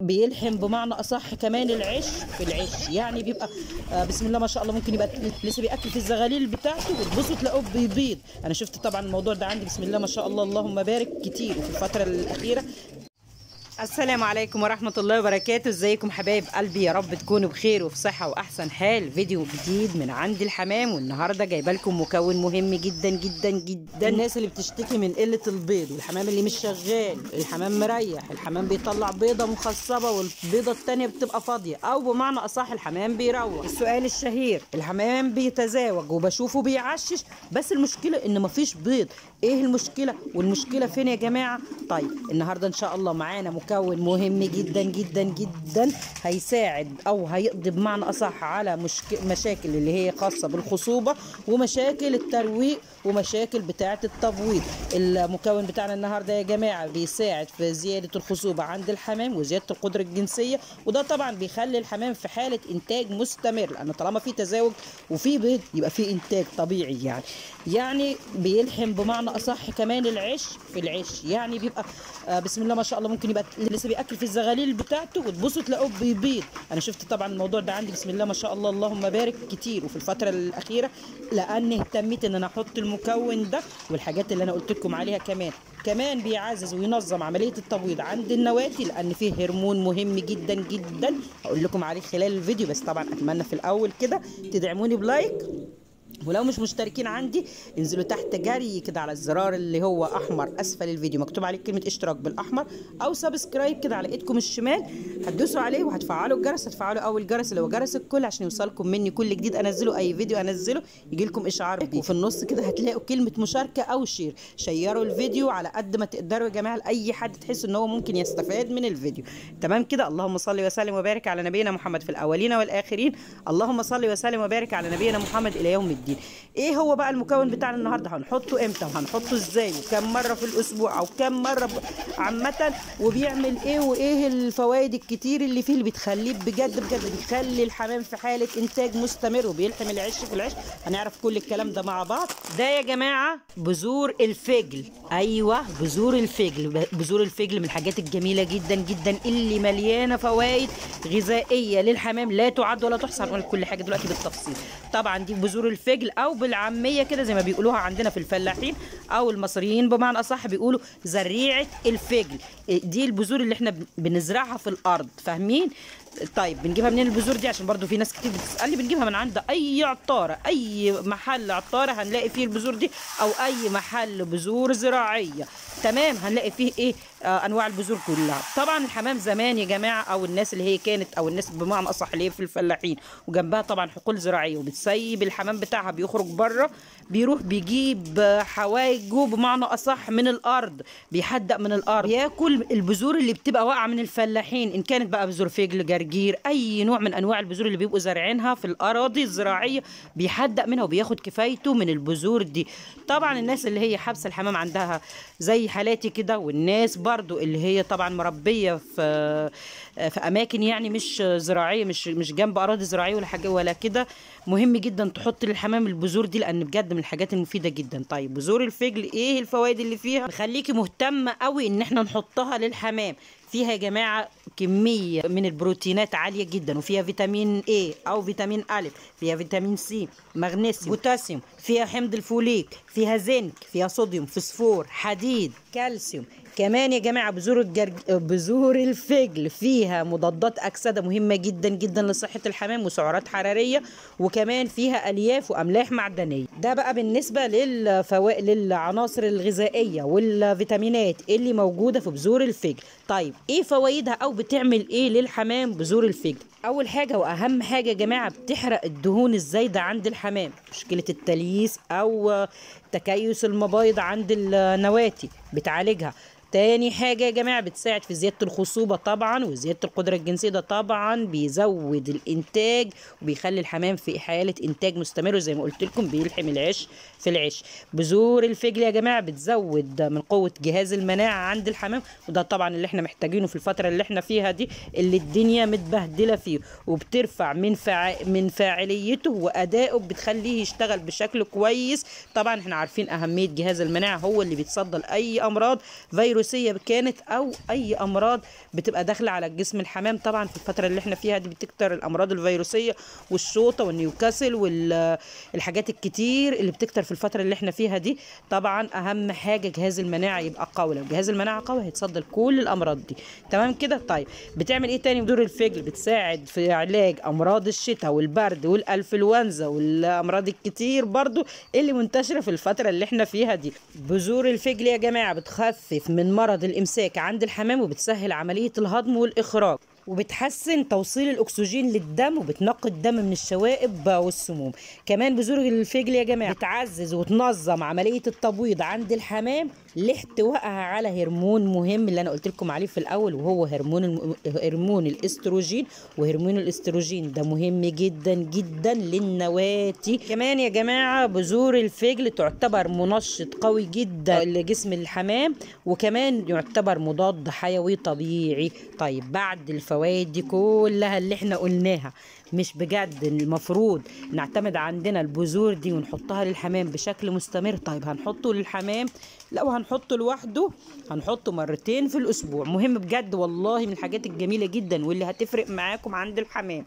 بيلحم بمعنى اصح كمان العش في العش يعني بيبقى آه بسم الله ما شاء الله ممكن يبقى لسه بياكل في الزغاليل بتاعته وتبصوا تلاقوه بيبيض انا شفت طبعا الموضوع ده عندي بسم الله ما شاء الله اللهم بارك كتير وفي الفتره الاخيره السلام عليكم ورحمة الله وبركاته ازيكم حبايب قلبي يا رب تكونوا بخير وفي صحة وأحسن حال فيديو جديد من عند الحمام والنهاردة جايبة لكم مكون مهم جدا جدا جدا الناس اللي بتشتكي من قلة البيض والحمام اللي مش شغال الحمام مريح الحمام بيطلع بيضة مخصبة والبيضة التانية بتبقى فاضية أو بمعنى أصح الحمام بيروح السؤال الشهير الحمام بيتزاوج وبشوفه بيعشش بس المشكلة إن مفيش بيض ايه المشكلة والمشكلة فين يا جماعة طيب النهاردة ان شاء الله معانا مكون مهم جدا جدا جدا هيساعد او هيقضي بمعنى اصح على مشك... مشاكل اللي هي خاصة بالخصوبة ومشاكل الترويق ومشاكل بتاعة التبويض المكون بتاعنا النهاردة يا جماعة بيساعد في زيادة الخصوبة عند الحمام وزيادة القدرة الجنسية وده طبعا بيخلي الحمام في حالة انتاج مستمر لان طالما في تزاوج وفي بيض يبقى في انتاج طبيعي يعني يعني بيلحم بمعنى اصح كمان العش في العش يعني بيبقى آه بسم الله ما شاء الله ممكن يبقى لسه بياكل في الزغاليل بتاعته وتبصوا تلاقوه بيبيض انا شفت طبعا الموضوع ده عندي بسم الله ما شاء الله اللهم بارك كتير وفي الفتره الاخيره لاني اهتميت ان انا احط المكون ده والحاجات اللي انا قلت لكم عليها كمان كمان بيعزز وينظم عمليه التبويض عند النواتي لان فيه هرمون مهم جدا جدا هقول لكم عليه خلال الفيديو بس طبعا اتمنى في الاول كده تدعموني بلايك ولو مش مشتركين عندي انزلوا تحت جري كده على الزرار اللي هو احمر اسفل الفيديو مكتوب عليه كلمه اشتراك بالاحمر او سبسكرايب كده على ايدكم الشمال هتدوسوا عليه وهتفعلوا الجرس هتفعلوا اول جرس اللي هو جرس الكل عشان يوصلكم مني كل جديد انزله اي فيديو انزله يجي لكم اشعار بيه وفي النص كده هتلاقوا كلمه مشاركه او شير شيروا الفيديو على قد ما تقدروا يا جماعه لاي حد تحس ان هو ممكن يستفاد من الفيديو تمام كده اللهم صل وسلم وبارك على نبينا محمد في الاولين والاخرين اللهم صل وسلم وبارك على نبينا محمد الى يوم الدين ايه هو بقى المكون بتاعنا النهارده هنحطه امتى وهنحطه ازاي وكم مره في الاسبوع او كم مره عامه وبيعمل ايه وايه الفوائد الكتير اللي فيه اللي بتخليه بجد بجد بيخلي الحمام في حاله انتاج مستمر وبيلحم العش في العش هنعرف كل الكلام ده مع بعض ده يا جماعه بذور الفجل ايوه بذور الفجل بذور الفجل من الحاجات الجميله جدا جدا اللي مليانه فوائد غذائيه للحمام لا تعد ولا تحصى هنقول كل حاجه دلوقتي بالتفصيل طبعا دي بذور الفجل او بالعاميه كده زي ما بيقولوها عندنا في الفلاحين او المصريين بمعنى اصح بيقولوا زريعه الفجل دي البذور اللي احنا بنزرعها في الارض فاهمين طيب بنجيبها منين البذور دي عشان برضو في ناس كتير بتسالني بنجيبها من عند اي عطاره اي محل عطاره هنلاقي فيه البذور دي او اي محل بذور زراعيه تمام هنلاقي فيه ايه آه انواع البذور كلها طبعا الحمام زمان يا جماعه او الناس اللي هي كانت او الناس بمعنى اصح اللي هي في الفلاحين وجنبها طبعا حقول زراعيه وبتسيب الحمام بتاعها بيخرج بره بيروح بيجيب حوايجه بمعنى اصح من الارض بيحدق من الارض ياكل البذور اللي بتبقى واقعه من الفلاحين ان كانت بقى بذور فجل جرجير اي نوع من انواع البذور اللي بيبقوا زارعينها في الاراضي الزراعيه بيحدق منها وبياخد كفايته من البذور دي طبعا الناس اللي هي حابسه الحمام عندها زي حالاتي كده والناس برضو اللي هي طبعا مربيه في في اماكن يعني مش زراعيه مش مش جنب اراضي زراعيه ولا حاجه ولا كده مهم جدا تحط للحمام البذور دي لان بجد من الحاجات المفيده جدا طيب بذور الفجل ايه الفوائد اللي فيها خليكي مهتمه قوي ان احنا نحطها للحمام فيها يا جماعه كميه من البروتينات عاليه جدا وفيها فيتامين A او فيتامين أ فيها فيتامين سي مغنيسيوم بوتاسيوم فيها حمض الفوليك فيها زنك فيها صوديوم فوسفور حديد كالسيوم كمان يا جماعه بذور الجرج... بذور الفجل فيها مضادات اكسده مهمه جدا جدا لصحه الحمام وسعرات حراريه وكمان فيها الياف واملاح معدنيه ده بقى بالنسبه للفوائد للعناصر الغذائيه والفيتامينات اللي موجوده في بذور الفجل طيب ايه فوائدها او بتعمل ايه للحمام بذور الفجل اول حاجه واهم حاجه يا جماعه بتحرق الدهون الزايده عند الحمام مشكله التلييس او تكيس المبايض عند النواتي بتعالجها تاني حاجة يا جماعة بتساعد في زيادة الخصوبة طبعا وزيادة القدرة الجنسية ده طبعا بيزود الإنتاج وبيخلي الحمام في حالة إنتاج مستمر وزي ما قلت لكم بيلحم العش في العش بذور الفجل يا جماعة بتزود من قوة جهاز المناعة عند الحمام وده طبعا اللي احنا محتاجينه في الفترة اللي احنا فيها دي اللي الدنيا متبهدلة فيه وبترفع من فع... من فاعليته وأدائه بتخليه يشتغل بشكل كويس طبعا احنا عارفين اهميه جهاز المناعه هو اللي بيتصدى لاي امراض فيروسيه كانت او اي امراض بتبقى داخله على الجسم الحمام طبعا في الفتره اللي احنا فيها دي بتكتر الامراض الفيروسيه والشوطه والنيوكاسل والحاجات الكتير اللي بتكتر في الفتره اللي احنا فيها دي طبعا اهم حاجه جهاز المناعه يبقى قوي لو جهاز المناعه قوي هيتصدى لكل الامراض دي تمام كده طيب بتعمل ايه تاني بدور الفجل بتساعد في علاج امراض الشتاء والبرد والانفلونزا والامراض الكتير برضو اللي منتشره في الفتره اللي احنا فيها دي بذور الفجل يا جماعه بتخفف من مرض الامساك عند الحمام وبتسهل عمليه الهضم والاخراج وبتحسن توصيل الاكسجين للدم وبتنقي الدم من الشوائب والسموم كمان بذور الفجل يا جماعه بتعزز وتنظم عمليه التبويض عند الحمام لاحتوائها على هرمون مهم اللي انا قلت لكم عليه في الاول وهو هرمون الم... هرمون الاستروجين وهرمون الاستروجين ده مهم جدا جدا للنواتي كمان يا جماعه بذور الفجل تعتبر منشط قوي جدا لجسم الحمام وكمان يعتبر مضاد حيوي طبيعي طيب بعد الفوائد دي كلها اللي احنا قلناها مش بجد المفروض نعتمد عندنا البذور دي ونحطها للحمام بشكل مستمر طيب هنحطه للحمام لو هنحطه لوحده هنحطه مرتين في الاسبوع مهم بجد والله من الحاجات الجميله جدا واللي هتفرق معاكم عند الحمام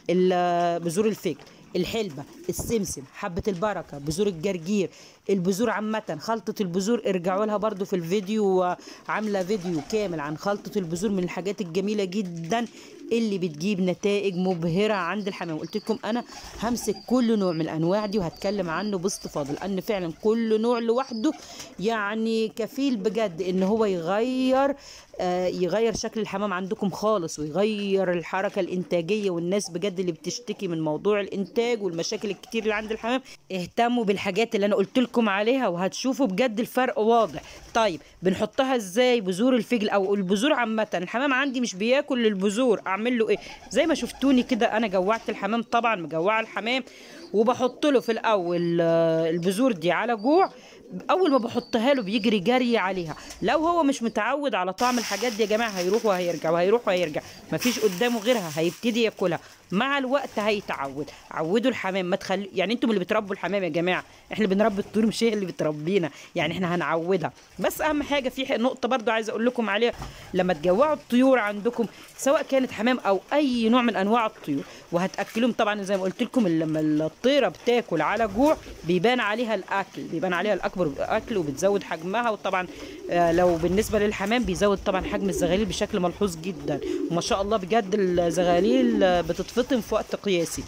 بذور الفجل الحلبة السمسم حبة البركة بذور الجرجير البذور عامة خلطة البذور ارجعوا لها برضو في الفيديو عاملة فيديو كامل عن خلطة البذور من الحاجات الجميلة جدا اللي بتجيب نتائج مبهرة عند الحمام قلت لكم انا همسك كل نوع من الانواع دي وهتكلم عنه باستفاضة لان فعلا كل نوع لوحده يعني كفيل بجد ان هو يغير آه يغير شكل الحمام عندكم خالص ويغير الحركة الانتاجية والناس بجد اللي بتشتكي من موضوع الانتاج والمشاكل الكتير اللي عند الحمام اهتموا بالحاجات اللي انا قلت لكم عليها وهتشوفوا بجد الفرق واضح طيب بنحطها ازاي بذور الفجل او البذور عامة الحمام عندي مش بياكل البذور اعمل له ايه زي ما شفتوني كده انا جوعت الحمام طبعا مجوعه الحمام وبحط له في الاول البذور دي على جوع اول ما بحطها له بيجري جري عليها لو هو مش متعود على طعم الحاجات دي يا جماعه هيروح وهيرجع وهيروح وهيرجع مفيش قدامه غيرها هيبتدي ياكلها مع الوقت هيتعود عودوا الحمام ما تخلي يعني انتم اللي بتربوا الحمام يا جماعه احنا بنربي الطيور مش هي اللي بتربينا يعني احنا هنعودها بس اهم حاجه في نقطه برضو عايزه اقول لكم عليها لما تجوعوا الطيور عندكم سواء كانت حمام او اي نوع من انواع الطيور وهتاكلهم طبعا زي ما قلت لكم لما الطيره بتاكل على جوع بيبان عليها الاكل بيبان عليها الاكبر اكل وبتزود حجمها وطبعا لو بالنسبه للحمام بيزود طبعا حجم الزغاليل بشكل ملحوظ جدا وما شاء الله بجد الزغاليل بتتفطم في وقت قياسي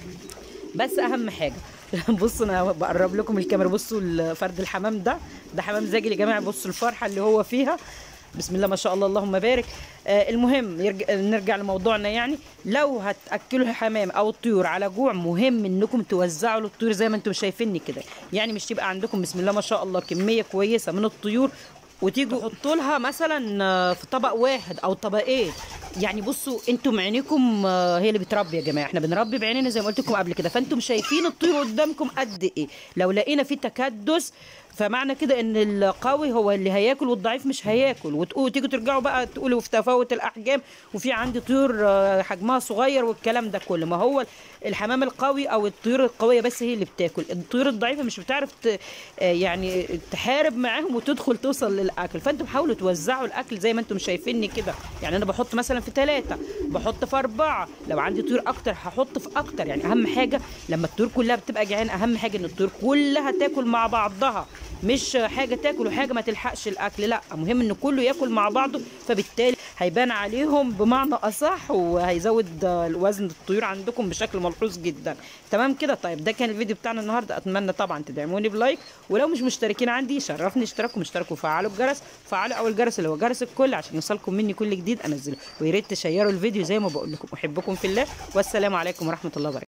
بس اهم حاجه بصوا انا بقرب لكم الكاميرا بصوا فرد الحمام ده ده حمام زاجل يا جماعه بصوا الفرحه اللي هو فيها بسم الله ما شاء الله اللهم بارك آه المهم يرجع نرجع لموضوعنا يعني لو هتاكلوا الحمام او الطيور على جوع مهم انكم توزعوا للطيور زي ما انتم شايفيني كده يعني مش تبقى عندكم بسم الله ما شاء الله كميه كويسه من الطيور وتيجوا تحطوا لها مثلا في طبق واحد او طبقين يعني بصوا انتم عينيكم هي اللي بتربي يا جماعه احنا بنربي بعينينا زي ما قلت لكم قبل كده فانتم شايفين الطيور قدامكم قد ايه لو لقينا في تكدس فمعنى كده ان القوي هو اللي هياكل والضعيف مش هياكل وتقولوا تيجوا ترجعوا بقى تقولوا في تفاوت الاحجام وفي عندي طيور حجمها صغير والكلام ده كله ما هو الحمام القوي او الطيور القويه بس هي اللي بتاكل الطيور الضعيفه مش بتعرف ت... يعني تحارب معاهم وتدخل توصل للاكل فانتم حاولوا توزعوا الاكل زي ما انتم شايفيني كده يعني انا بحط مثلا في ثلاثه بحط في اربعه لو عندي طيور اكتر هحط في اكتر يعني اهم حاجه لما الطيور كلها بتبقى جعانه اهم حاجه ان الطيور كلها تاكل مع بعضها مش حاجه تاكل وحاجه ما تلحقش الاكل لا مهم ان كله ياكل مع بعضه فبالتالي هيبان عليهم بمعنى اصح وهيزود وزن الطيور عندكم بشكل ملحوظ جدا تمام كده طيب ده كان الفيديو بتاعنا النهارده اتمنى طبعا تدعموني بلايك ولو مش مشتركين عندي شرفني اشتراكوا اشتركوا وفعلوا الجرس فعلوا اول جرس اللي هو جرس الكل عشان يوصلكم مني كل جديد انزله ويا ريت تشيروا الفيديو زي ما بقول لكم احبكم في الله والسلام عليكم ورحمه الله وبركاته